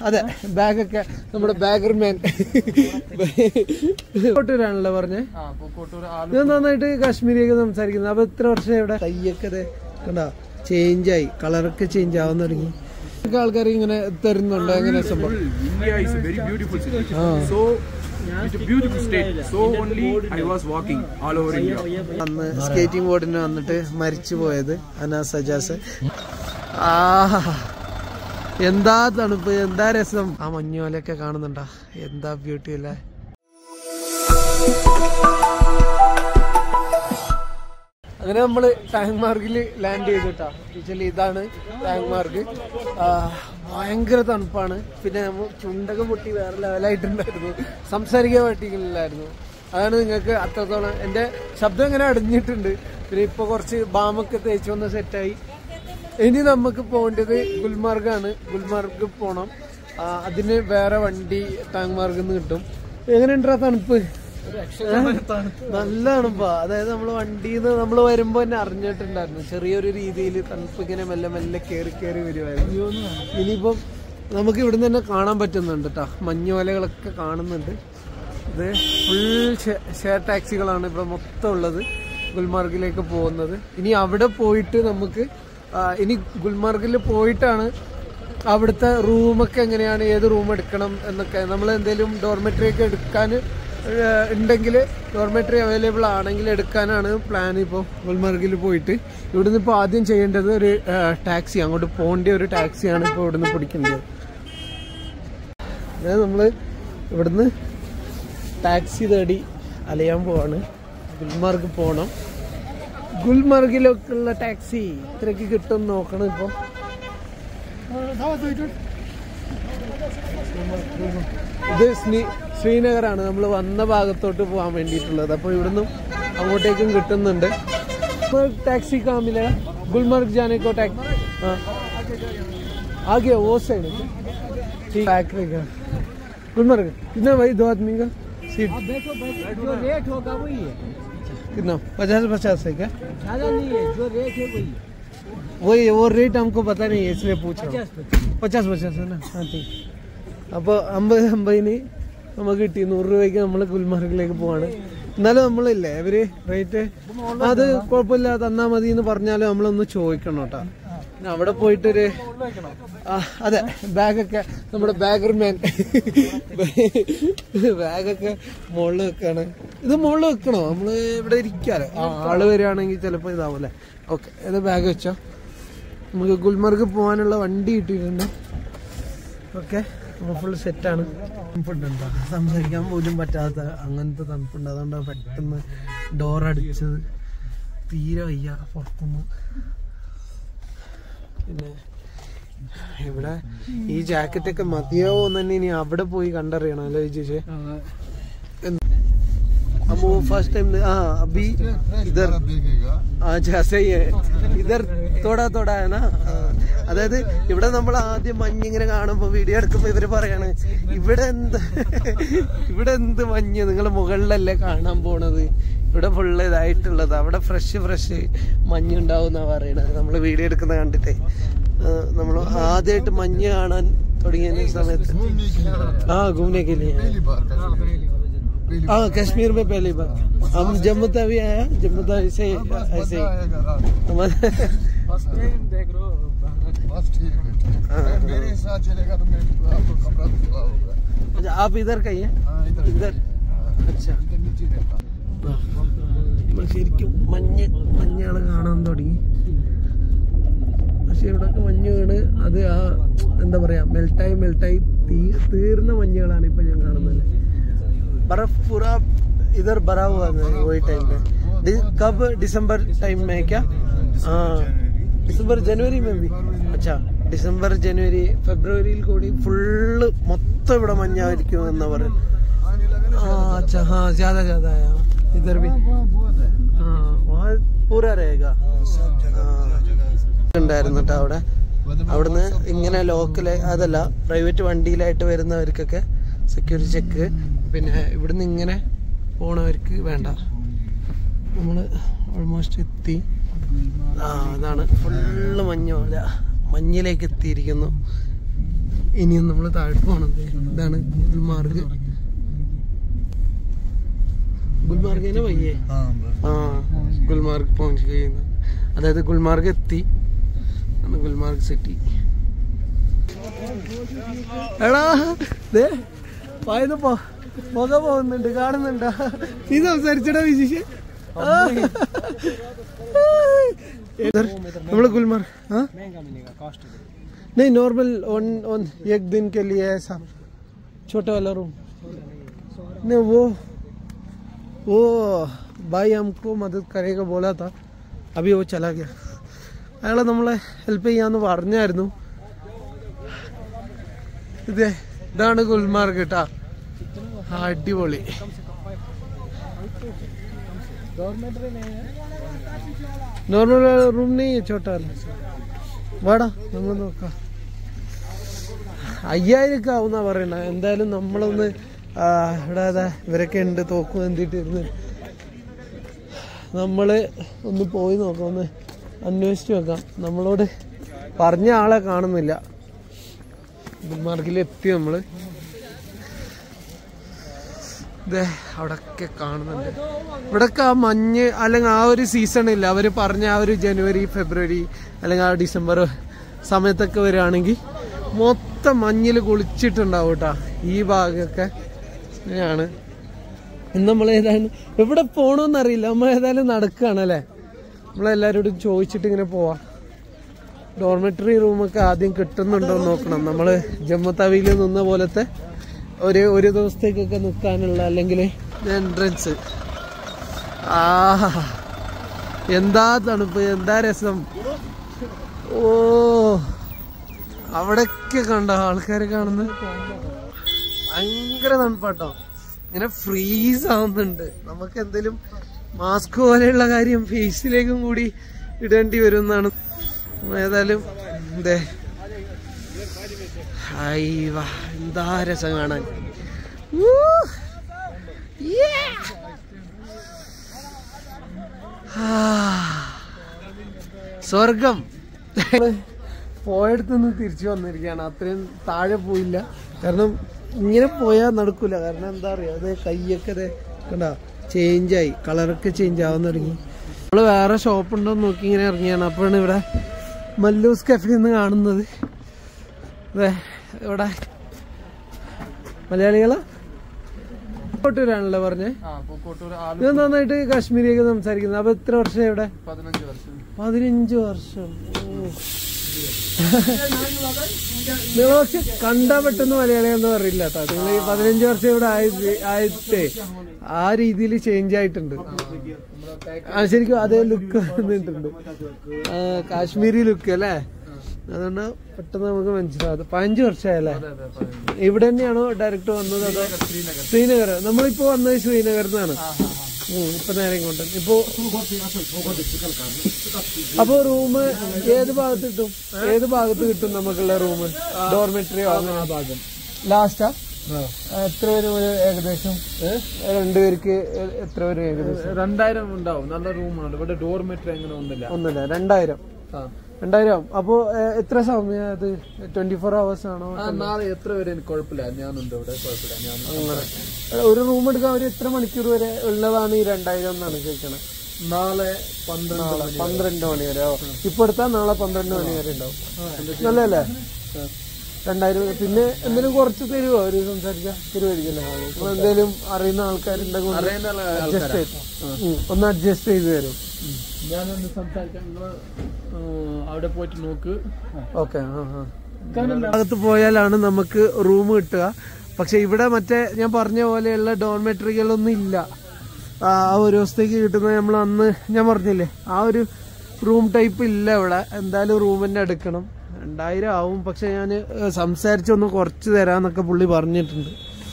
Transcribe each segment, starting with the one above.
അതെ ബാഗൊക്കെ നമ്മുടെ ബാഗർമാൻ കോട്ടൂരാണല്ലോ പറഞ്ഞേ ഇത് നന്നായിട്ട് കാശ്മീരിയൊക്കെ സംസാരിക്കുന്നത് അപ്പൊ ഇത്ര വർഷം ഇവിടെ കയ്യൊക്കെ ദേ കണ്ടോ ചേഞ്ച് ആയി കളറൊക്കെ ചേഞ്ച് ആവാൻ തുടങ്ങി ഒക്കെ ആൾക്കാർ ഇങ്ങനെ തരുന്നുണ്ട് എങ്ങനെ സംഭവം India is a very beautiful city. Ah. So it's a beautiful state. So only I was walking all over India. അന്ന് സ്കേറ്റിംഗ് ബോർഡിന് വന്നിട്ട് മരിച്ചു പോയത് അനാസ് സജാസ് ആ എന്താ തണുപ്പ് എന്താ രസം ആ മഞ്ഞോലൊക്കെ കാണുന്നുണ്ടാ എന്താ ബ്യൂട്ടി അല്ലേ അങ്ങനെ നമ്മള് ടാങ്ക് മാർഗിൽ ലാൻഡ് ചെയ്തിട്ടാ ആക്ച്വലി ഇതാണ് ടാങ്ക് മാർഗ് ആ, ഭയങ്കര തണുപ്പാണ് പിന്നെ നമ്മൾ ചുണ്ടൊക്കെ പൊട്ടി വേറെ ലെവലായിട്ടുണ്ടായിരുന്നു സംസാരിക്കാൻ പറ്റിയില്ലായിരുന്നു അതാണ് നിങ്ങൾക്ക് അത്രത്തോളം എൻ്റെ ശബ്ദം ഇങ്ങനെ അടിഞ്ഞിട്ടുണ്ട് പിന്നെ ഇപ്പൊ കുറച്ച് ബാമൊക്കെ തേച്ച് വന്ന് സെറ്റായി ഇനി നമുക്ക് പോകേണ്ടത് ഗുൽമാർഗാണ് ഗുൽമാർഗ് പോണം ആ, അതിന് വേറെ വണ്ടി ടാങ്ക് മാർഗിൽ നിന്ന് കിട്ടും എങ്ങനെയുണ്ടാ തണുപ്പ് നല്ല തണുപ്പാ അതായത് നമ്മൾ വണ്ടിയിൽ നിന്ന് നമ്മൾ വരുമ്പോ തന്നെ അറിഞ്ഞിട്ടുണ്ടായിരുന്നു ചെറിയൊരു രീതിയിൽ തണുപ്പ് ഇങ്ങനെ മെല്ലെ മെല്ലെ കയറി കയറി വരുമായിരുന്നു ഇനിയിപ്പം നമുക്ക് ഇവിടുന്ന് തന്നെ കാണാൻ പറ്റുന്നുണ്ട് കേട്ടോ മഞ്ഞുമലകളൊക്കെ കാണുന്നുണ്ട് ഇത് ഫുൾ ഷെയർ ടാക്സികളാണ് ഇവിടെ മൊത്തം ഉള്ളത് ഗുൽമാർഗിലേക്ക് പോകുന്നത് ഇനി അവിടെ പോയിട്ട് നമുക്ക് ആ, ഇനി ഗുൽമാർഗിൽ പോയിട്ടാണ് അവിടുത്തെ റൂമൊക്കെ എങ്ങനെയാണ് ഏത് റൂം എടുക്കണം എന്നൊക്കെ നമ്മൾ എന്തെങ്കിലും ഡോർമെറ്ററി ഒക്കെ എടുക്കാൻ ഉണ്ടെങ്കിൽ ഡോർമെറ്ററി അവൈലബിൾ ആണെങ്കിൽ എടുക്കാനാണ് പ്ലാൻ ഇപ്പോൾ ഗുൽമർഗിൽ പോയിട്ട് ഇവിടുന്ന് ഇപ്പോൾ ആദ്യം ചെയ്യേണ്ടത് ഒരു ടാക്സി അങ്ങോട്ട് പോകേണ്ട ഒരു ടാക്സിയാണ് ഇപ്പോൾ ഇവിടുന്ന് പിടിക്കേണ്ടത് അതായത് നമ്മൾ ഇവിടുന്ന് ടാക്സി തേടി അലയാൻ പോവാണ് ഗുൽമാർഗ് പോകണം ഗുൽമർഗിലൊക്കെയുള്ള ടാക്സി ഇത്രയ്ക്ക് കിട്ടും നോക്കണം ഇപ്പോൾ ഇത് ശ്രീ- ശ്രീനഗറാണ് നമ്മൾ വന്ന ഭാഗത്തോട്ട് പോകാൻ വേണ്ടിയിട്ടുള്ളത് അപ്പോൾ ഇവിടുന്ന് അങ്ങോട്ടേക്കും കിട്ടുന്നുണ്ട് टैक्सी कहाँ मिलेगा गुलमर्ग जाने को टैक्सी हाँ आगे वो साइड ठीक पैक रहेगा गुलमर्ग कितना भाई दो आदमी का सीट जो रेट होगा वही है कितना पचास पचास है क्या ज्यादा नहीं है जो रेट है वही वही वो रेट हमको पता नहीं है इसलिए पूछ रहा हूँ पचास പച്ചാസ് പച്ചാസ് തന്നെ ആ തീ അപ്പോൾ അമ്പത് അമ്പതിന് നമുക്ക് കിട്ടി നൂറ് രൂപയ്ക്ക് നമ്മൾ ഗുൽമാർഗിലേക്ക് പോവാണ് എന്നാലും നമ്മളില്ലേ ഇവര് റേറ്റ് അത് കുഴപ്പമില്ല തന്നാ മതി എന്ന് പറഞ്ഞാലും നമ്മളൊന്ന് ചോദിക്കണം കേട്ടോ പിന്നെ അവിടെ പോയിട്ടൊരു ആ, അതെ ബാഗൊക്കെ നമ്മുടെ ബാഗർമാൻ ബാഗൊക്കെ മുകളിൽ വെക്കാണ് ഇത് മുകളിൽ വെക്കണോ നമ്മള് ഇവിടെ ഇരിക്കാലോ ആ, ആള് വരികയാണെങ്കിൽ ചിലപ്പോ ഇതാവൂല്ലേ ഓക്കെ ഇത് ബാഗ് വെച്ചോ നമുക്ക് ഗുൽമർഗ് പോകാനുള്ള വണ്ടി കിട്ടിയിട്ടുണ്ട് ഓക്കെ നമ്മൾ ഫുൾ സെറ്റാണ് തണുപ്പുണ്ടോ സംസാരിക്കാൻ പോലും പറ്റാത്ത അങ്ങനത്തെ തണുപ്പുണ്ട് അതുകൊണ്ട് പെട്ടെന്ന് ഡോർ അടിച്ചത് തീരെ വയ്യ പുറത്തുനിന്ന് പിന്നെ ഇവിടെ ഈ ജാക്കറ്റ് ഒക്കെ മതിയാവോ എന്ന് തന്നെ ഇനി അവിടെ പോയി കണ്ടറിയണം അല്ലേ ചേച്ചി हम वो फर्स्ट टाइम हाँ अभी इधर अच्छा सही है ഇതർ തോടാ തോടാ ആണ് അതായത് ഇവിടെ നമ്മൾ ആദ്യം മഞ്ഞിങ്ങനെ കാണുമ്പോ വീഡിയോ എടുക്കുമ്പോ ഇവര് പറയാണ് ഇവിടെ എന്ത് ഇവിടെ എന്ത് മഞ്ഞ് നിങ്ങൾ മുകളിലല്ലേ കാണാൻ പോണത് ഇവിടെ ഫുള്ള് ഇതായിട്ടുള്ളത് അവിടെ ഫ്രഷ് ഫ്രഷ് മഞ്ഞുണ്ടാവും എന്നാ പറയണത് നമ്മൾ വീഡിയോ എടുക്കുന്ന കണ്ടിട്ടേ നമ്മൾ ആദ്യമായിട്ട് മഞ്ഞ് കാണാൻ തുടങ്ങിയ സമയത്ത് ആ घूमने के लिए हाँ कश्मीर में पहली बार हम जम्मू तवी आए हैं जम्मू तवी से ऐसे ही हमारे फर्स्ट टाइम देख रहे हो बस ठीक है ठीक है। अगर मेरे साथ चलेगा तो मेरे को आपको कमरा खुला होगा अच्छा, आप इधर का ही है हाँ इधर इधर अच्छा इधर नीचे रहता ആ. നമ്മൾ ശരിക്കും മഞ്ഞ് മഞ്ഞാണ് കാണാൻ തുടങ്ങി പക്ഷെ ഇവിടൊക്കെ മഞ്ഞ് വീണ് അത് ആ എന്താ പറയാ മെൽട്ടായി മെൽട്ടായി തീ തീർന്ന മഞ്ഞുകളാണ് ഇപ്പൊ ഞാൻ കാണുന്നത് बर्फ पूरा इधर भरा हुआ है वही टाइम पे दि- कब दिसंबर टाइम में क्या हाँ ഡിസംബർ ജനുവരി മേ ബി അച്ഛാ ഡിസംബർ ജനുവരി ഫെബ്രുവരിയിൽ കൂടി ഫുള്ള് മൊത്തം ഇവിടെ മഞ്ഞായിരിക്കും എന്നാ പറയുന്നത് हाँ अच्छा हाँ ज्यादा ज्यादा है हाँ, इधर भी हाँ वहाँ पूरा रहेगा ഉണ്ടായിരുന്നു കേട്ടോ അവിടെ അവിടുന്ന് ഇങ്ങനെ ലോക്കല് അതല്ല പ്രൈവറ്റ് വണ്ടിയിലായിട്ട് വരുന്നവർക്കൊക്കെ സെക്യൂരിറ്റി ചെക്ക് പിന്നെ ഇവിടുന്ന് ഇങ്ങനെ പോണവർക്ക് വേണ്ട നമ്മള് ഓൾമോസ്റ്റ് എത്തി ആ അതാണ് ഫുള്ള് മഞ്ഞ പോലെ മഞ്ഞിലേക്ക് എത്തിയിരിക്കുന്നു ഇനിയും നമ്മൾ താഴോട്ട് പോണത് ഇതാണ് ഗുൽമാർഗ് ഗുൽമാർഗ് തന്നെ വയ്യേ हाँ बस ആ ഗുൽമാർഗ് പਹੁंच गए എന്ന്. അതായത് ഗുൽമാർഗ് എത്തി ആണ് ഗുൽമാർഗ് സിറ്റി എടാ ദേ പായന്ന് പോ പുക പോകുന്നുണ്ട് കാണുന്നുണ്ടാ നീ സംസാരിച്ചടാ വിശേഷ നമ്മള് ഗുൽമാർഗ് ആ महंगा मिलेगा कॉस्ट नहीं नॉर्मल ऑन ऑन एक दिन के लिए ऐसा छोटा वाला रूम नहीं वो वो भाई हमको मदद करेगा बोला था अभी वो चला गया അയാളെ നമ്മളെ ഹെൽപ്പ് ചെയ്യാന്ന് പറഞ്ഞായിരുന്നു ഇതേ ഇതാണ് ഗുൽമാർഗ് കേട്ടാ അടിപൊളി डॉर्मेट्री नहीं है നോർമൽ റൂം നീ ചോട്ടാ വാടാ നമ്മൾ നോക്കാം അയ്യായിരം ആവുന്ന പറയണ എന്തായാലും നമ്മളൊന്ന് ആ, ഇവിടെ അതാ ഇവരൊക്കെ ഉണ്ട് തോക്കും എന്തിട്ട് ഇരുന്ന് നമ്മള് ഒന്ന് പോയി നോക്കാം ഒന്ന് അന്വേഷിച്ച് നോക്കാം നമ്മളോട് പറഞ്ഞ ആളെ കാണുന്നില്ല മാർക്കിൽ എത്തി നമ്മള് ദേ അവിടൊക്കെ കാണുന്നുണ്ട് ഇവിടൊക്കെ ആ മഞ്ഞ് അല്ലെങ്കിൽ ആ ഒരു സീസൺ ഇല്ല അവര് പറഞ്ഞ ആ ഒരു ജനുവരി ഫെബ്രുവരി അല്ലെങ്കിൽ ആ ഡിസംബർ സമയത്തൊക്കെ വരികയാണെങ്കിൽ മൊത്തം മഞ്ഞിൽ കുളിച്ചിട്ടുണ്ടാവും കേട്ടാ ഈ ഭാഗമൊക്കെ ഇങ്ങനെയാണ് ഇന്ന് നമ്മൾ ഏതായാലും എവിടെ പോകണമെന്ന് അറിയില്ല നമ്മൾ ഏതായാലും നടക്കുകയാണ് അല്ലേ നമ്മളെല്ലാവരോടും ചോദിച്ചിട്ട് ഇങ്ങനെ പോവാം ഡോർമെറ്ററി റൂമൊക്കെ ആദ്യം കിട്ടുന്നുണ്ടോ എന്ന് നോക്കണം നമ്മള് ജമ്മു നിന്ന പോലത്തെ ഒരു ഒരു ദിവസത്തേക്കൊക്കെ നിൽക്കാനുള്ള അല്ലെങ്കിൽ എൻട്രൻസ് ആ എന്താ തണുപ്പ് എന്താ രസം ഓ അവിടൊക്കെ കണ്ടോ ആൾക്കാരെ കാണുന്നത് ഭയങ്കര തണുപ്പാട്ടോ ഇങ്ങനെ ഫ്രീസ് ആവുന്നുണ്ട് നമുക്ക് എന്തെങ്കിലും മാസ്ക് പോലെയുള്ള കാര്യം ഫേസിലേക്കും കൂടി ഇടേണ്ടി വരും എന്നാണ് ഏതായാലും ഇതേ അയ്യവ എന്താ രസം കാണാൻ ഊ. Yeah. ആ. സ്വർഗം ഞങ്ങള് പോയടത്തുനിന്ന് തിരിച്ചു വന്നിരിക്കുകയാണ് അത്രയും താഴെ പോയില്ല കാരണം ഇങ്ങനെ പോയാൽ നടക്കൂല കാരണം എന്താ അറിയാ അത് കൈയൊക്കെ ദേ കണ്ട ചേഞ്ചായി കളറൊക്കെ ചേഞ്ച് ആവാൻ തുടങ്ങി നമ്മള് വേറെ ഷോപ്പ് ഉണ്ടോ എന്ന് നോക്കി ഇങ്ങനെ ഇറങ്ങിയാണ് അപ്പോഴാണ് ഇവിടെ മല്ലൂസ് കഫേ എന്ന് കാണുന്നത് ദേ ഇവിടെ മലയാളികളാ കോട്ടൂരാണല്ലോ പറഞ്ഞേ ആ പൂക്കോട്ടൂർ ഇത് നന്നായിട്ട് കാശ്മീരിയൊക്കെ സംസാരിക്കുന്നത് അപ്പൊ എത്ര വർഷം ഇവിടെ പതിനഞ്ച് വർഷം പതിനഞ്ച് വർഷം ഓ. നിങ്ങൾ പക്ഷെ കണ്ടാ പെട്ടെന്ന് മലയാളികളെന്ന് പറയില്ല കേട്ടോ നിങ്ങൾ ഈ പതിനഞ്ച് വർഷം ഇവിടെ ആയത് ആയിട്ടേ ആ രീതിയിൽ ചേഞ്ച് ആയിട്ടുണ്ട് ആ ശരിക്കും അതേ ലുക്ക് വന്നിട്ടുണ്ട് ആ, കാശ്മീരി ലുക്ക് അല്ലേ അതുകൊണ്ട് പെട്ടെന്ന് നമുക്ക് മനസ്സിലാവും പതിനഞ്ച് വർഷമായല്ലേ ഇവിടെ തന്നെയാണോ ഡയറക്റ്റ് വന്നത് അതോ ശ്രീനഗർ നമ്മളിപ്പോ വന്നത് ശ്രീനഗറിൽ നിന്നാണ് ഉം, ഇപ്പൊ നേരെ ഇങ്ങോട്ട് ഇപ്പൊ അപ്പൊ റൂം ഏത് ഭാഗത്ത് കിട്ടും ഏത് ഭാഗത്ത് കിട്ടും നമുക്കുള്ള റൂം ഡോർമെട്രിയോ അങ്ങനെ ഭാഗം ലാസ്റ്റാ എത്ര വരും ഒരു ഏകദേശം രണ്ടുപേർക്ക് എ- എത്ര വരും ഏകദേശം രണ്ടായിരം ഉണ്ടാവും നല്ല റൂമാണ് ഇവിടെ ഡോർമെറ്ററി അങ്ങനെ ഒന്നുമില്ല ഒന്നുമില്ല രണ്ടായിരം രണ്ടായിരം അപ്പോ ഏ, എത്ര സമയം അത് ട്വന്റി ഫോർ അവേഴ്സ് ആണോ ആ നാളെ എത്ര വരെ എനിക്ക് കുഴപ്പമില്ല ഞാനുണ്ട് ഇവിടെ കുഴപ്പമില്ല ഞാൻ അങ്ങനെ ഒരു റൂം എടുക്കാൻ ഒരു എത്ര മണിക്കൂർ വരെ ഉള്ളതാണ് ഈ രണ്ടായിരം എന്നാണ് ചോദിക്കണത് നാളെ പന്ത്രണ്ട് നാളെ പന്ത്രണ്ട് മണി വരെ ഓ. ഇപ്പൊ എടുത്താൽ നാളെ പന്ത്രണ്ട് മണി വരെ ഉണ്ടാവും നല്ലല്ലേ രണ്ടായിരം പിന്നെ എന്തെങ്കിലും കുറച്ച് തരുമോ ഒരു സംസാരിക്കാം തരുമായിരിക്കല്ലേ അപ്പൊ എന്തെങ്കിലും അറിയുന്ന ആൾക്കാരുണ്ടെങ്കിൽ അറിയുന്ന ആളെ- അഡ്ജസ്റ്റ് ചെയ്ത് ഉം, ഒന്ന് അഡ്ജസ്റ്റ് ചെയ്ത് തരും ഞാനൊന്ന് സംസാരിക്കാം നിങ്ങൾ അവിടെ പോയിട്ട് നോക്ക് ഓക്കെ ഭാഗത്ത് പോയാലാണ് നമുക്ക് റൂം കിട്ടുക പക്ഷെ ഇവിടെ മറ്റേ ഞാൻ പറഞ്ഞ പോലെയുള്ള ഡോർമെട്രികളൊന്നും ഇല്ല ആ ഒരു ദിവസത്തേക്ക് കിട്ടുന്ന നമ്മൾ അന്ന് ഞാൻ പറഞ്ഞില്ലേ ആ ഒരു റൂം ടൈപ്പ് ഇല്ല ഇവിടെ എന്തായാലും റൂം തന്നെ എടുക്കണം രണ്ടായിരം ആവും പക്ഷെ ഞാൻ സംസാരിച്ചൊന്ന് കുറച്ച് തരാന്നൊക്കെ പുള്ളി പറഞ്ഞിട്ടുണ്ട്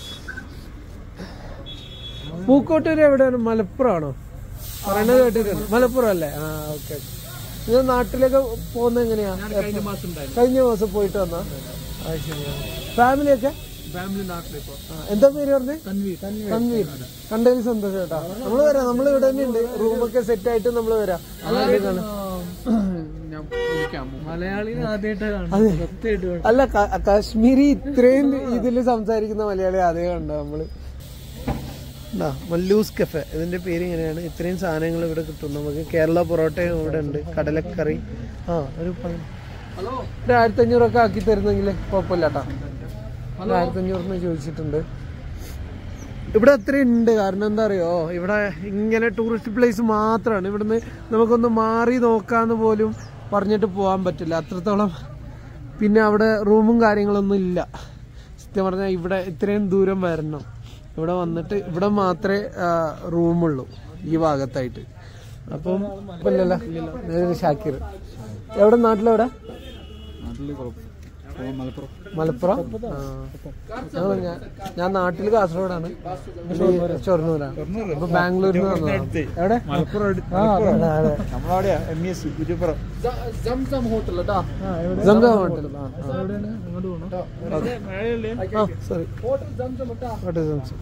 പൂക്കോട്ടൂർ എവിടെയാണ് മലപ്പുറമാണോ പറയണത് കേട്ടിട്ടുണ്ട് മലപ്പുറം അല്ലേ ആ ഓക്കെ ഇത് നാട്ടിലൊക്കെ പോകുന്നത് എങ്ങനെയാ കഴിഞ്ഞ മാസം ഉണ്ടായിരുന്നു കഴിഞ്ഞ മാസം പോയിട്ട് വന്നാ ഫാമിലി ഒക്കെ ഫാമിലി നാട്ടിലിപ്പോ ആ, എന്താ പേര് പറഞ്ഞേ തൻവീർ തൻവീർ കണ്ടതിന് സന്തോഷം കേട്ടോ നമ്മള് വരാം നമ്മള് ഇവിടെ തന്നെ ഉണ്ട് റൂമൊക്കെ സെറ്റ് ആയിട്ട് നമ്മള് വരാം ആദ്യം കാണാം. ഞാൻ മലയാളിനെ ആദ്യമായിട്ടാണ് കാണുന്നത് സത്യമായിട്ട് അല്ല ക- കാശ്മീരി ഇത്രയും ഇതില് സംസാരിക്കുന്ന മലയാളി അതേ കണ്ടോ നമ്മള് ദാ, മല്ലൂസ് കഫെ ഇതിന്റെ പേര് ഇങ്ങനെയാണ് ഇത്രയും സാധനങ്ങൾ ഇവിടെ കിട്ടും നമുക്ക് കേരള പൊറോട്ടയും ഇവിടെ ഉണ്ട് കടലക്കറി ആ ഒരു പ- ഒരു ആയിരത്തി അഞ്ഞൂറൊക്കെ ആക്കി തരുന്നെങ്കിൽ കുഴപ്പമില്ല കേട്ടോ ഒരു ആയിരത്തി അഞ്ഞൂറിന് ചോദിച്ചിട്ടുണ്ട് ഇവിടെ അത്രയും ഉണ്ട് കാരണം എന്താ അറിയോ ഇവിടെ ഇങ്ങനെ ടൂറിസ്റ്റ് പ്ലേസ് മാത്രമാണ് ഇവിടുന്ന് നമുക്കൊന്ന് മാറി നോക്കാന്ന് പോലും പറഞ്ഞിട്ട് പോകാൻ പറ്റില്ല അത്രത്തോളം പിന്നെ അവിടെ റൂമും കാര്യങ്ങളൊന്നും ഇല്ല സത്യം പറഞ്ഞാൽ ഇവിടെ ഇത്രയും ദൂരം വരണം ഇവിടെ വന്നിട്ട് ഇവിടെ മാത്രമേ റൂമുള്ളൂ ഈ ഭാഗത്തായിട്ട് അപ്പം ഇല്ലല്ലോ നേരെ ഷാക്കിർ എവിടെ നാട്ടിലെവിടെ മലപ്പുറം ആ. ഞങ്ങള് ഞാൻ- ഞാൻ നാട്ടിൽ കാസർഗോഡാണ് പക്ഷേ ഷൊർണൂരാണ് അപ്പൊ ബാംഗ്ലൂരിൽ നിന്ന് വന്നതാണ് എവിടെ ആ, അതെ, അതെ. സംസം ഹോട്ടൽ കേട്ടോ സംസം ഹോട്ടൽ ആ, ആ. എവിടെയാണ് അങ്ങോട്ട് പോകണം ആ സോറി ഹോട്ടൽ സംസം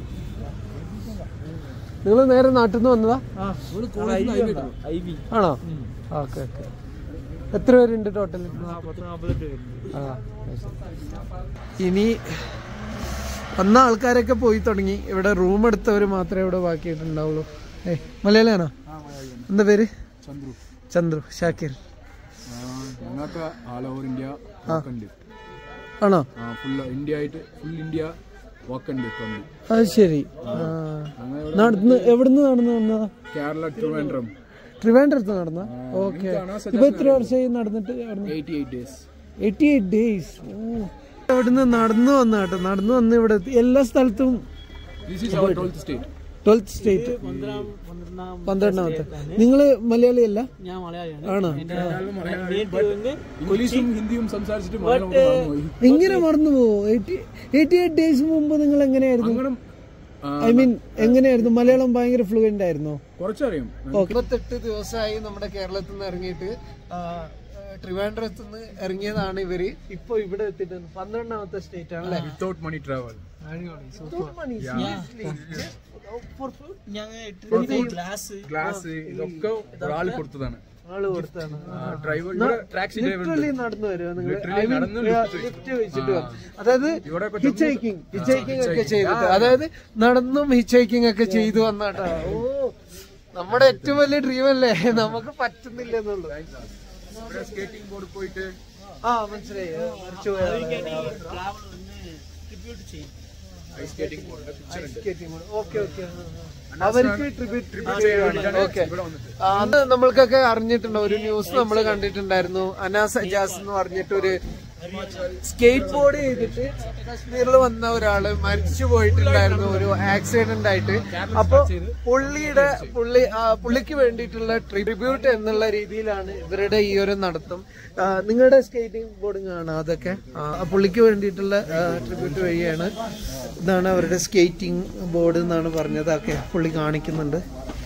നിങ്ങൾ നേരെ നാട്ടിൽ നിന്ന് വന്നതാ ഐ വി ആണോ ഓക്കെ ഓക്കെ എത്ര പേരുണ്ട് ടോട്ടൽ പത്ത് നാൽപ്പത്തെട്ട് പേരുണ്ട് ആ ഇനി വന്ന ആൾക്കാരൊക്കെ പോയി തുടങ്ങി ഇവിടെ റൂം എടുത്തവർ മാത്രമേ ഇവിടെ ബാക്കിയായിട്ടുണ്ടാവുള്ളൂ ഏ മലയാളിയാണോ എന്താ പേര് ചന്ദ്രു ചന്ദ്രു ഷാക്കിർ ഞങ്ങൾക്ക് ആൾ ഓവർ ഇന്ത്യ വാക്കുണ്ട് ആണോ ഫുൾ ഇന്ത്യ ആയിട്ട് ഫുൾ ഇന്ത്യ വാക്കുണ്ട് ഇപ്പം അത് ശരി ആ. നടന്ന് എവിടുന്ന് നടന്ന് വന്നതാ കേരള ട്രിവാൻഡ്രം ട്രിവാൻഡ്രത്ത് നടന്ന ഓക്കെ ഇപ്പൊ എത്ര വർഷമായി നടന്നിട്ട് eighty eight days eighty eight days അവിടുന്ന് നടന്നു വന്ന കേട്ടോ നടന്നു വന്ന് ഇവിടെ എത്തി. എല്ലാ സ്ഥലത്തും this is our twelfth state twelfth state പന്ത്രണ്ടാമത്തെ നിങ്ങള് മലയാളിയല്ല ഞാൻ മലയാളിയാണ് ആണോ ഇംഗ്ലീഷും ഹിന്ദിയും സംസാരിച്ചിട്ട് മലയാളം മറന്നുപോയി ഇങ്ങനെ മറന്നു പോവോ എയ്റ്റി എയ്റ്റി എയ്റ്റ് ഡേയ്സ് മുമ്പ് നിങ്ങൾ എങ്ങനെയായിരുന്നു അങ്ങനെ ഐ മീൻ എങ്ങനെയായിരുന്നു മലയാളം ഭയങ്കര ഫ്ലുവന്റ് ആയിരുന്നോ കുറച്ചറിയാം ഇരുപത്തെട്ട് ദിവസമായി നമ്മുടെ കേരളത്തിൽ നിന്ന് ഇറങ്ങിയിട്ട് ട്രിവാൻഡ്രത്ത് നിന്ന് ഇറങ്ങിയതാണ് ഇവര് ഇപ്പൊ ഇവിടെ എത്തിയിട്ട് പന്ത്രണ്ടാമത്തെ സ്റ്റേറ്റ് ആണല്ലേ without money travel glass glass ഇതൊക്കെ ഒരാൾ കൊടുത്തതാണ് ആള് കൊടുത്താണ് ഡ്രൈവർ ടാക്സി ഡ്രൈവർ ലിറ്ററലി നടന്നു വരുമോ നിങ്ങൾ Literally നടന്ന് lift ലിഫ്റ്റ് വെച്ചിട്ട് വരും. അതായത് ഇവിടെയൊക്കെ ഹിച്ച് ഹൈക്കിംഗ് ഹിച്ച് ഹൈക്കിംഗ് ഒക്കെ ചെയ്തിട്ട് അതായത് നടന്നും ഹിച്ച് ഹൈക്കിംഗ് ഒക്കെ ചെയ്തു വന്നാട്ടോ ഓ നമ്മുടെ ഏറ്റവും വലിയ ഡ്രീം അല്ലേ നമുക്ക് പറ്റുന്നില്ല എന്നുള്ളൂ ഇവിടെ സ്കേറ്റിംഗ് ബോർഡ് പോയിട്ട് ആ മനസ്സിലായി ആ, മരിച്ചു പോയതാണ്. ട്രാവൽ ഒന്ന് ട്രിബ്യൂട്ട് ചെയ്യും ഐസ് സ്കേറ്റിംഗ് ബോർഡ് പിക്ചർ ഉണ്ട് Skating board. Okay, okay. അവർക്ക് ട്രിബ്യൂട്ട് ചെയ്യാൻ വേണ്ടിയിട്ടാണ് ഓക്കെ ഇവിടെ വന്നത് അന്ന് നമ്മൾക്കൊക്കെ അറിഞ്ഞിട്ടുണ്ടോ ഒരു ന്യൂസ് നമ്മൾ കണ്ടിട്ടുണ്ടായിരുന്നു അനാസ് അജാസ് എന്ന് പറഞ്ഞിട്ടൊരു സ്കേറ്റ് ബോർഡ് ചെയ്തിട്ട് കശ്മീരിൽ വന്ന ഒരാള് മരിച്ചു പോയിട്ടുണ്ടായിരുന്നു ഒരു ആക്സിഡന്റ് ആയിട്ട് അപ്പൊ പുള്ളിയുടെ പുള്ളി ആ, പുള്ളിക്ക് വേണ്ടിയിട്ടുള്ള ട്രിബ്യൂട്ട് എന്നുള്ള രീതിയിലാണ് ഇവരുടെ ഈ ഒരു നടത്തം ആ, നിങ്ങളുടെ സ്കേറ്റിംഗ് ബോർഡിങ് ആണ് അതൊക്കെ ആ, പുള്ളിക്ക് വേണ്ടിയിട്ടുള്ള ട്രിബ്യൂട്ട് വഴിയാണ് ഇതാണ് അവരുടെ സ്കേറ്റിംഗ് ബോർഡ് എന്നാണ് പറഞ്ഞത് ഓക്കെ പുള്ളി കാണിക്കുന്നുണ്ട്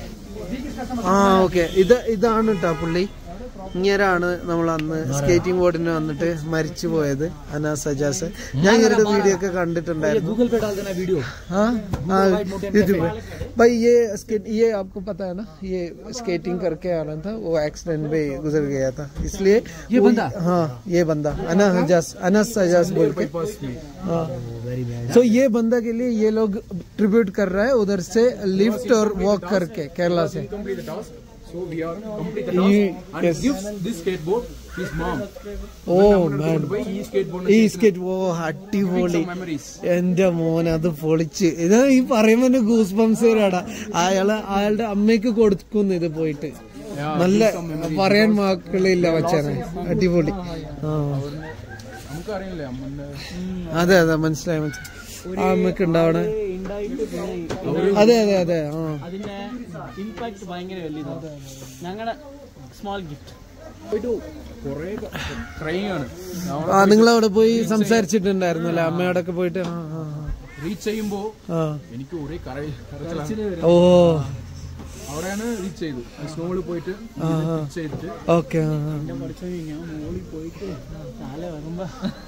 ആ ഓക്കെ ഇത് ഇതാണ് കേട്ടോ പുള്ളി ഇങ്ങനെയാണ് നമ്മൾ അന്ന് സ്കേറ്റിംഗ് ബോർഡിന് വന്നിട്ട് മരിച്ചു പോയത് അനാസ് അജാസ് ഞാൻ ഇവരുടെ വീഡിയോ ഒക്കെ കണ്ടിട്ടുണ്ടായിരുന്നു गूगल पे डाल देना वीडियो हाँ हाँ यूट्यूब पे भाई ये स्केट ये आपको पता है ना ये स्केटिंग करके आ रहा था वो एक्सीडेंट में गुजर गया था इसलिए ये बंदा हाँ ये बंदा अनस अजास अनस अजास बोल के हाँ सो ये बंदा के लिए ये लोग ट्रिब्यूट कर रहा है उधर से लिफ्ट और वॉक करके केरला से complete the task. So we are complete the You- task and yes. gives this skateboard his mom. Oh man By ഈ skateboard ഈ സ്കേറ്റ് ഓ അടിപൊളി memories. എന്റെ മോൻ അത് പൊളിച്ച് ഇത് ഈ പറയുമ്പോ തന്നെ ഗൂസ് ബംസ് വരാടാ അയാള് അയാളുടെ അമ്മയ്ക്ക് കൊടുക്കുന്നു ഇത് പോയിട്ട് നല്ല പറയാൻ വാക്കുകളില്ല വച്ചാണ് അടിപൊളി ആ നമുക്കറിയില്ലേ അമ്മന്റെ അതെ അതെ മനസ്സിലായി മനസ്സിലായി ആ അമ്മയ്ക്ക് ഉണ്ടാവണേ ഉണ്ടായിട്ട് പിന്നെ അതെ അതെ അതെ ആ അതിന്റെ ഇമ്പാക്ട് ഭയങ്കര വലുതാണ് ഞങ്ങളുടെ സ്മോൾ ഗിഫ്റ്റ് കൊറേ ട്രെയിൻ ആണ് ആ നിങ്ങൾ അവിടെ പോയി സംസാരിച്ചിട്ടുണ്ടായിരുന്നല്ലേ അമ്മയോടൊക്കെ പോയിട്ട് ആ ആ റീച്ച് ചെയ്യുമ്പോ ആ. എനിക്ക് ഒരേ കര കരച്ചിലാണ് ഓ അവിടെയാണ് റീച്ച് ചെയ്തു സ്നോളിൽ പോയിട്ട് റീച്ച് ചെയ്തിട്ട് ഓക്കെ ആ ആ. പഠിച്ചു ഞാൻ മോളിൽ പോയിട്ട് താല വരുമ്പോ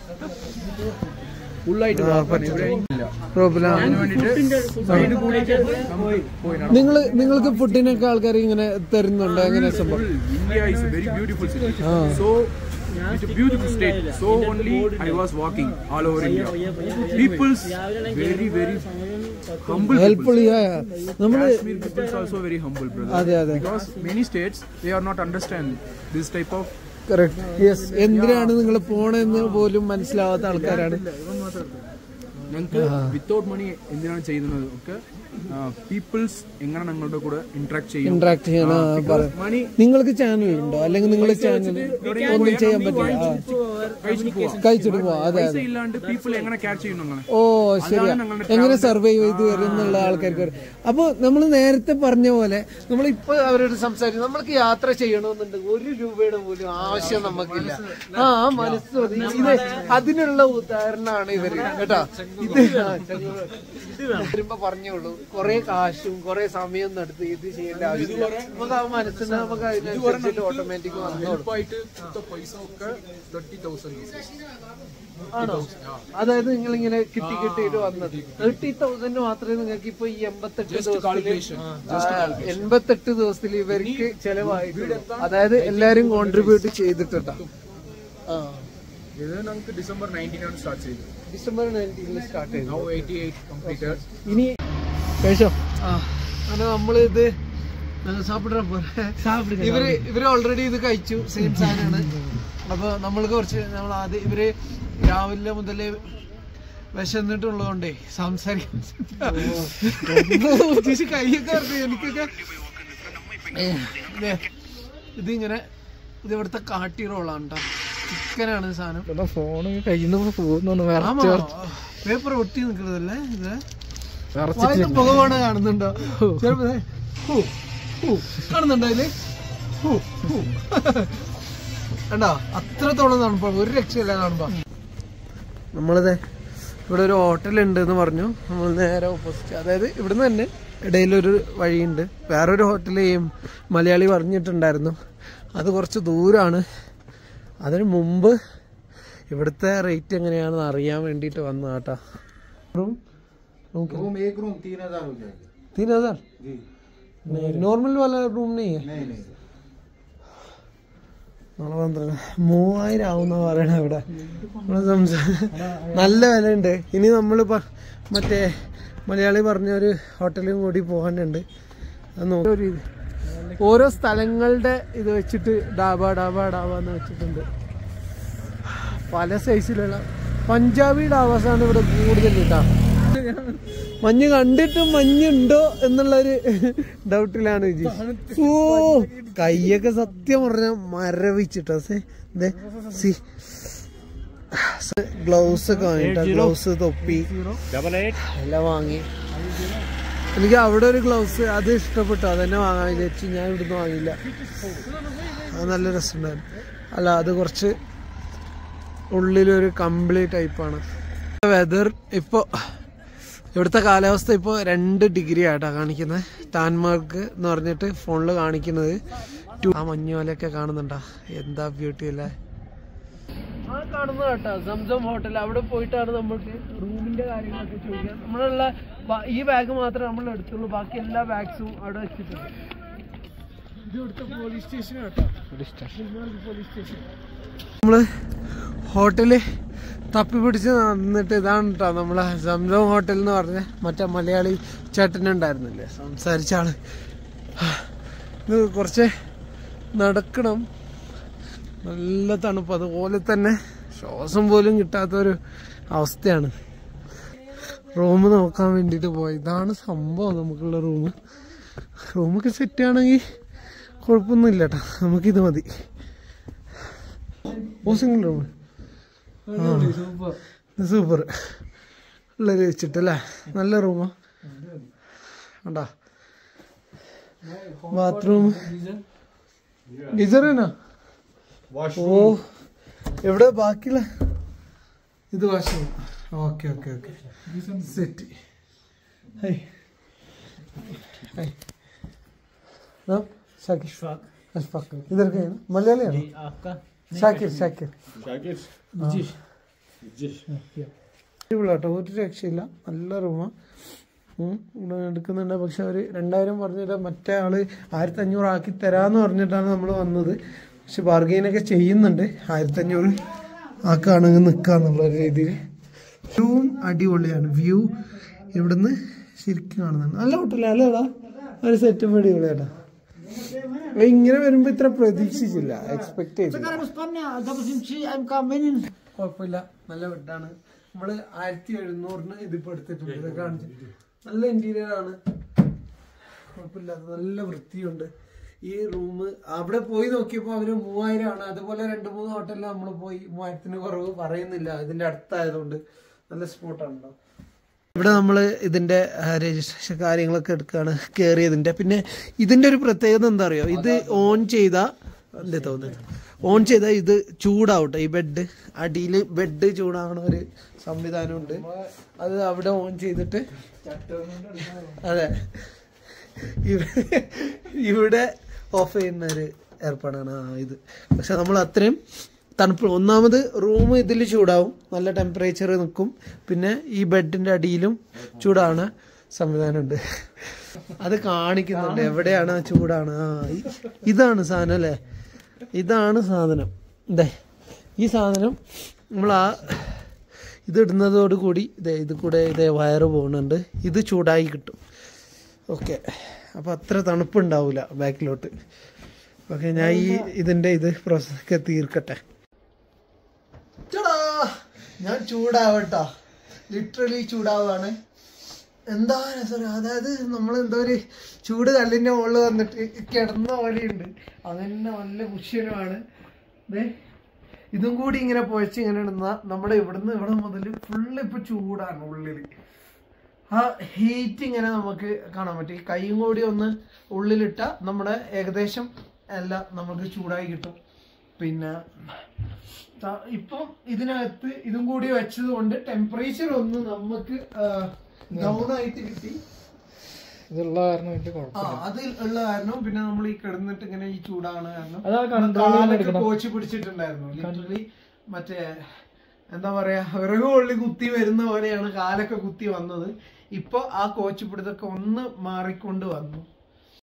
ഫുള്ളായിട്ട് ഇവിടെ ഇല്ല പ്രോബ്ലം അതിന് വേണ്ടിട്ട് സൈഡ് കൂടിയിട്ട് നമ്മൾ പോയി നടന്നു. നിങ്ങൾ നിങ്ങൾക്ക് ഫുഡിനൊക്കെ ആൾക്കാർ ഇങ്ങനെ തരുന്നുണ്ട് എങ്ങനെ സംഭവം India is a very beautiful city. So It's a beautiful state. So only I was walking all over India. People's very very humble. Helpful people. നമ്മള് Kashmir people is also very humble, brother. അതെ അതെ Because many states they are not understand this type of correct yes എന്തിനാണ് നിങ്ങൾ പോണെന്ന് പോലും മനസ്സിലാവാത്ത ആൾക്കാരാണ് ഞങ്ങൾക്ക് വിത്തൗട്ട് മണി എന്തിനാണ് ചെയ്യുന്നത് ഒക്കെ പീപ്പിൾസ് എങ്ങനെ ഞങ്ങളുടെ കൂടെ ഇന്ററാക്ട് ചെയ്യും ഇന്ററാക്ട് ചെയ്യണ മണി നിങ്ങൾക്ക് ചാനൽ ഉണ്ടോ അല്ലെങ്കിൽ നിങ്ങൾ ചാനൽ ഒന്നും ചെയ്യാൻ പറ്റില്ല ആ. കഴിച്ചിട്ട് പോവാ അതെ പൈസ അതെ ഇല്ലാണ്ട് പീപ്പിൾ എങ്ങനെ ക്യാച്ച് ചെയ്യും ഞങ്ങളെ ഓ ശരിയാ എങ്ങനെ സർവൈവ് ചെയ്ത് വരും എന്നുള്ള ആൾക്കാർക്ക് അറിയാം. അപ്പൊ നമ്മൾ നേരത്തെ പറഞ്ഞ പോലെ നമ്മൾ ഇപ്പൊ അവരോട് സംസാരിക്കും നമ്മൾക്ക് യാത്ര ചെയ്യണമെന്നുണ്ടെങ്കിൽ ഒരു രൂപയുടെ പോലും ആവശ്യം നമുക്കില്ല ആ ആ മനസ്സ് മതി ഇത് അതിനുള്ള ഉദാഹരണമാണ് ഇവര് കേട്ടാ ഇത് ആ, ഇത് വരുമ്പോ പറഞ്ഞോളൂ കുറെ കാശും കുറെ സമയം നടത്തി ഇത് ചെയ്യേണ്ട ആവശ്യമില്ല നമുക്ക് ആ മനസ്സിന് നമുക്ക് അതിനനുസരിച്ചിട്ട് ഓട്ടോമാറ്റിക് വന്നോളൂ ആയിട്ട് പൈസ ഒക്കെ തേർട്ടി തൗസൻഡ് ആണോ അതായത് നിങ്ങൾ ഇങ്ങനെ കിട്ടി കിട്ടിയിട്ട് വന്നത് തേർട്ടി തൗസൻഡ് മാത്രമേ നിങ്ങൾക്ക് ഇപ്പൊ ഈ എൺപത്തെട്ട് ദിവസത്തിൽ എൺപത്തെട്ട് ദിവസത്തിൽ ഇവർക്ക് ചെലവായിട്ടുള്ളൂ അതായത് എല്ലാരും കോൺട്രിബ്യൂട്ട് ചെയ്തിട്ടുണ്ടാ ആ ഇത് നമുക്ക് ഡിസംബർ നയൻറ്റീനാണ് സ്റ്റാർട്ട് ചെയ്തത് ഡിസംബർ നയൻറ്റീനിൽ സ്റ്റാർട്ട് ചെയ്തു നൗ എയ്റ്റി എയ്റ്റ് കംപ്ലീറ്റഡ് ഇനി കഴിച്ചോ ആ അങ്ങനെ നമ്മളിത് സാപ്പിടാ പോലെ ഇവര് ഇവര് ഓൾറെഡി ഇത് കഴിച്ചു സെയിം സാധനമാണ് അപ്പൊ നമ്മൾക്ക് കുറച്ച് നമ്മൾ ആദ്യം ഇവര് രാവിലെ മുതലേ വിശന്നിട്ടുള്ളതുകൊണ്ടേ സംസാരിക്കാൻ ചേച്ചി കൈയൊക്കെ അറിഞ്ഞു എനിക്കൊക്കെ ഏ, ദേ, ഇതിങ്ങനെ ഇത് ഇവിടുത്തെ കാട്ടി റോളാണ് കേട്ടോ ചിക്കനാണ് ഈ സാധനം ഫോൺ കയ്യിൽ നിന്ന് പോകുന്നു വേറെ പേപ്പർ ഒട്ടി നിൽക്കുന്നതല്ലേ ഇത് വായിന്ന് പുക പോണ കാണുന്നുണ്ടോ ചെറുപ്പം ദേ, ഹൂ, ഹൂ. കാണുന്നുണ്ടോ ഇതില് ഹൂ, ഹൂ. കണ്ടോ അത്രത്തോളം തണുപ്പാ ഒരു രക്ഷയില്ല കാണുമ്പോ നമ്മളിത് ഇവിടെ ഒരു ഹോട്ടൽ ഉണ്ട് എന്ന് പറഞ്ഞു നമ്മൾ നേരെ ഓപ്പോസിറ്റ് അതായത് ഇവിടുന്ന് തന്നെ ഇടയിലൊരു വഴിയുണ്ട് വേറൊരു ഹോട്ടൽ ഈ മലയാളി പറഞ്ഞിട്ടുണ്ടായിരുന്നു അത് കുറച്ച് ദൂരാണ് അതിന് മുമ്പ് ഇവിടുത്തെ റേറ്റ് എങ്ങനെയാണെന്ന് അറിയാൻ വേണ്ടിയിട്ട് വന്ന കേട്ടാ റൂം रूम एक रूम तीन हजार हो जाएगा तीन हजार नॉर्मल वाला रूम नहीं है नहीं नहीं നാളെ പന്ത്രണ്ട് മൂവായിരം ആവുന്ന പറയണ ഇവിടെ നമ്മള് സംസാ- നല്ല വില ഉണ്ട് ഇനി നമ്മൾ മറ്റേ മലയാളി പറഞ്ഞ ഒരു ഹോട്ടലും കൂടി പോകാനുണ്ട് അത് നോക്കി ഒരു ഇത്. ഓരോ സ്ഥലങ്ങളുടെ ഇത് വെച്ചിട്ട് ഡാബ ഡാബ ഡാബ എന്ന് വെച്ചിട്ടുണ്ട് പല സൈസിലുള്ള പഞ്ചാബി ഡാബാസാണ് ഇവിടെ കൂടുതൽ കേട്ടോ മഞ്ഞ് കണ്ടിട്ടും മഞ്ഞുണ്ടോ എന്നുള്ളൊരു ഡൗട്ടിലാണ് ജി ഓ കയ്യൊക്കെ സത്യം പറഞ്ഞ മരവിച്ചിട്ടോ സേ ദേ, സി ഗ്ലൗസ് ഒക്കെ വാങ്ങിട്ടോ ഗ്ലൗസ് തൊപ്പി എല്ലാം വാങ്ങി എനിക്ക് അവിടെ ഒരു ഗ്ലൗസ് അത് ഇഷ്ടപ്പെട്ടു അതന്നെ വാങ്ങാൻ വിചാരിച്ചു ഞാൻ ഇവിടുന്ന് വാങ്ങിയില്ല അത് നല്ല രസമുണ്ടായിരുന്നു അല്ല അത് കുറച്ച് ഉള്ളിലൊരു കമ്പിളി ടൈപ്പാണ് വെതർ ഇപ്പോൾ ഇവിടുത്തെ കാലാവസ്ഥ ഇപ്പോൾ രണ്ട് ഡിഗ്രി ആയിട്ടാ കാണിക്കുന്നത് ടാൻമാർക്ക് എന്ന് പറഞ്ഞിട്ട് ഫോണിൽ കാണിക്കുന്നത് ടു- ആ മഞ്ഞുമലയൊക്കെ കാണുന്നുണ്ടാ എന്താ ബ്യൂട്ടി അല്ലേ ആ കാണുന്ന കേട്ടോ സംസം ഹോട്ടൽ അവിടെ പോയിട്ടാണ് നമുക്ക് റൂമിന്റെ കാര്യങ്ങളൊക്കെ ചോദിക്കുക നമ്മളുള്ള ബ- ഈ ബാഗ് മാത്രമേ നമ്മൾ എടുത്തുള്ളൂ ബാക്കി എല്ലാ ബാഗ്സും അവിടെ വെച്ചിട്ടുണ്ട് ഇത് ഇവിടുത്തെ പോലീസ് സ്റ്റേഷൻ കേട്ടോ പോലീസ് സ്റ്റേഷൻ നമ്മള് ഹോട്ടല് തപ്പി പിടിച്ച് നടന്നിട്ട് ഇതാണ് കേട്ടോ നമ്മളെ സംസം ഹോട്ടൽ എന്ന് പറഞ്ഞ മറ്റേ മലയാളി ചേട്ടനുണ്ടായിരുന്നില്ലേ സംസാരിച്ച ആള് ഇത് കുറച്ച് നടക്കണം നല്ല തണുപ്പ് അതുപോലെ തന്നെ ശ്വാസം പോലും കിട്ടാത്തൊരു അവസ്ഥയാണ് റൂം നോക്കാൻ വേണ്ടിയിട്ട് പോയി ഇതാണ് സംഭവം നമുക്കുള്ള റൂം റൂമൊക്കെ സെറ്റ് ആണെങ്കിൽ കുഴപ്പമൊന്നുമില്ല കേട്ടോ നമുക്കിത് മതി ഓ സിംഗിൾ റൂം സൂപ്പർ ഉള്ളത് വെച്ചിട്ടല്ലേ നല്ല റൂമാ കണ്ടാ ബാത്റൂം ഗീസറേനാ ഓ എവിടെ ബാക്കിയുള്ള ഇത് washing okay okay okay set hi hi नाम शाकिर अशफाक इधर के है ना मलयाली है ना आपका शाकिर शाकिर जी കേട്ടോ ഒരു രക്ഷയില്ല നല്ല റൂമാണ് ഇവിടെ എടുക്കുന്നുണ്ട് പക്ഷെ അവർ രണ്ടായിരം പറഞ്ഞിട്ട് മറ്റേ ആള് ആയിരത്തി അഞ്ഞൂറ് ആക്കി തരാന്ന് പറഞ്ഞിട്ടാണ് നമ്മൾ വന്നത് പക്ഷെ ബാർഗെയിനൊക്കെ ചെയ്യുന്നുണ്ട് ആയിരത്തഞ്ഞൂറ് ആക്കാണെങ്കിൽ നിൽക്കാന്നുള്ള ഒരു രീതിയിൽ വ്യൂവും അടിപൊളിയാണ് വ്യൂ ഇവിടുന്ന് ശരിക്കും കാണുന്നുണ്ട് നല്ല ഹോട്ടല അല്ലേടാ ഒരു സെറ്റപ്പ് അടിപൊളിയാട്ടാ ഇങ്ങനെ വരുമ്പോ ഇത്ര പ്രതീക്ഷിച്ചില്ല എക്സ്പെക്ട് ചെയ്തില്ല കുഴപ്പമില്ല നല്ല ബെഡാണ് നമ്മള് ആയിരത്തി എഴുന്നൂറിന് ഇതിപ്പോ എടുത്തിട്ടുണ്ട് ഇത് കാണിച്ചു നല്ല ഇന്റീരിയർ ആണ് കുഴപ്പമില്ലാത്ത നല്ല വൃത്തിയുണ്ട് ഈ റൂം അവിടെ പോയി നോക്കിയപ്പോ അവര് മൂവായിരം ആണ് അതുപോലെ രണ്ട് മൂന്ന് ഹോട്ടലിൽ നമ്മൾ പോയി മൂവായിരത്തിന് കുറവ് പറയുന്നില്ല ഇതിന്റെ അടുത്തായതുകൊണ്ട് നല്ല സ്പോട്ടാണല്ലോ ഇവിടെ നമ്മൾ ഇതിന്റെ രജിസ്ട്രേഷൻ കാര്യങ്ങളൊക്കെ എടുക്കുകയാണ് കയറിയതിന്റെ പിന്നെ ഇതിന്റെ ഒരു പ്രത്യേകത എന്താ അറിയോ ഇത് ഓൺ ചെയ്ത എന്താ തോന്നുന്നത് ഓൺ ചെയ്താൽ ഇത് ചൂടാവട്ടെ ഈ ബെഡ് അടിയിൽ ബെഡ് ചൂടാവണ ഒരു സംവിധാനമുണ്ട് അത് അവിടെ ഓൺ ചെയ്തിട്ട് അതെ ഇവ- ഇവിടെ ഓഫ് ചെയ്യുന്ന ഒരു ഏർപ്പാടാണ് ആ ഇത് പക്ഷെ നമ്മൾ അത്രയും തണുപ്പ് ഒന്നാമത് റൂം ഇതിൽ ചൂടാവും നല്ല ടെമ്പറേച്ചർ നിൽക്കും പിന്നെ ഈ ബെഡിന്റെ അടിയിലും ചൂടാണ് സംവിധാനമുണ്ട് അത് കാണിക്കുന്നുണ്ട് എവിടെയാണ് ആ ചൂടാണ് ആ ഇ- ഇതാണ് സാധനം അല്ലേ ഇതാണ് സാധനം ഇതേ ഈ സാധനം നമ്മൾ ആ ഇത് ഇടുന്നതോട് കൂടി ഇതേ ഇത് കൂടെ ഇതേ വയറ് പോകുന്നുണ്ട് ഇത് ചൂടായി കിട്ടും ഓക്കെ അപ്പോൾ അത്ര തണുപ്പുണ്ടാവില്ല ബാക്കിലോട്ട് ഓക്കെ ഞാൻ ഈ ഇതിൻ്റെ ഇത് പ്രോസസ്സൊക്കെ തീർക്കട്ടെ ചടാ ഞാൻ ചൂടാവട്ടാ ലിറ്ററലി ചൂടാവാണ് എന്താ രസം അതായത് നമ്മൾ എന്തോ ഒരു ചൂട് കല്ലിന്റെ മുകളിൽ വന്നിട്ട് കിടന്ന പോലെയുണ്ട് അങ്ങനെ നല്ല കുഷ്യനുമാണ് ദേ ഇതും കൂടി ഇങ്ങനെ പൊഴച്ച് ഇങ്ങനെ ഇടുന്ന നമ്മുടെ ഇവിടുന്ന് ഇവിടെ മുതൽ ഫുള്ള് ഇപ്പൊ ചൂടാണ് ഉള്ളില് ആ ഹീറ്റ് ഇങ്ങനെ നമുക്ക് കാണാൻ പറ്റും ഈ കൈയും കൂടി ഒന്ന് ഉള്ളിലിട്ട നമ്മുടെ ഏകദേശം എല്ലാം നമുക്ക് ചൂടായി കിട്ടും പിന്നെ ത- ഇപ്പം ഇതിനകത്ത് ഇതും കൂടി വെച്ചത് കൊണ്ട് ടെമ്പറേച്ചർ ഒന്ന് നമുക്ക് ഡൗൺ ആയിട്ട് കിട്ടി ഇതുള്ള കാരണം വലിയ കുഴപ്പം ആ അതിൽ ഉള്ള കാരണം പിന്നെ നമ്മൾ ഈ കിടന്നിട്ട് ഇങ്ങനെ ഈ ചൂടാണ് കാരണം അതാ കാലൊക്കെ കോച്ച് പിടിച്ചിട്ടുണ്ടായിരുന്നു ലിറ്ററലി മറ്റേ എന്താ പറയാ വിറക് കൊള്ളി കുത്തി വരുന്ന പോലെയാണ് കാലൊക്കെ കുത്തി വന്നത് ഇപ്പൊ ആ കോച്ച് പിടുത്തൊക്കെ ഒന്ന് മാറിക്കൊണ്ട് വന്നു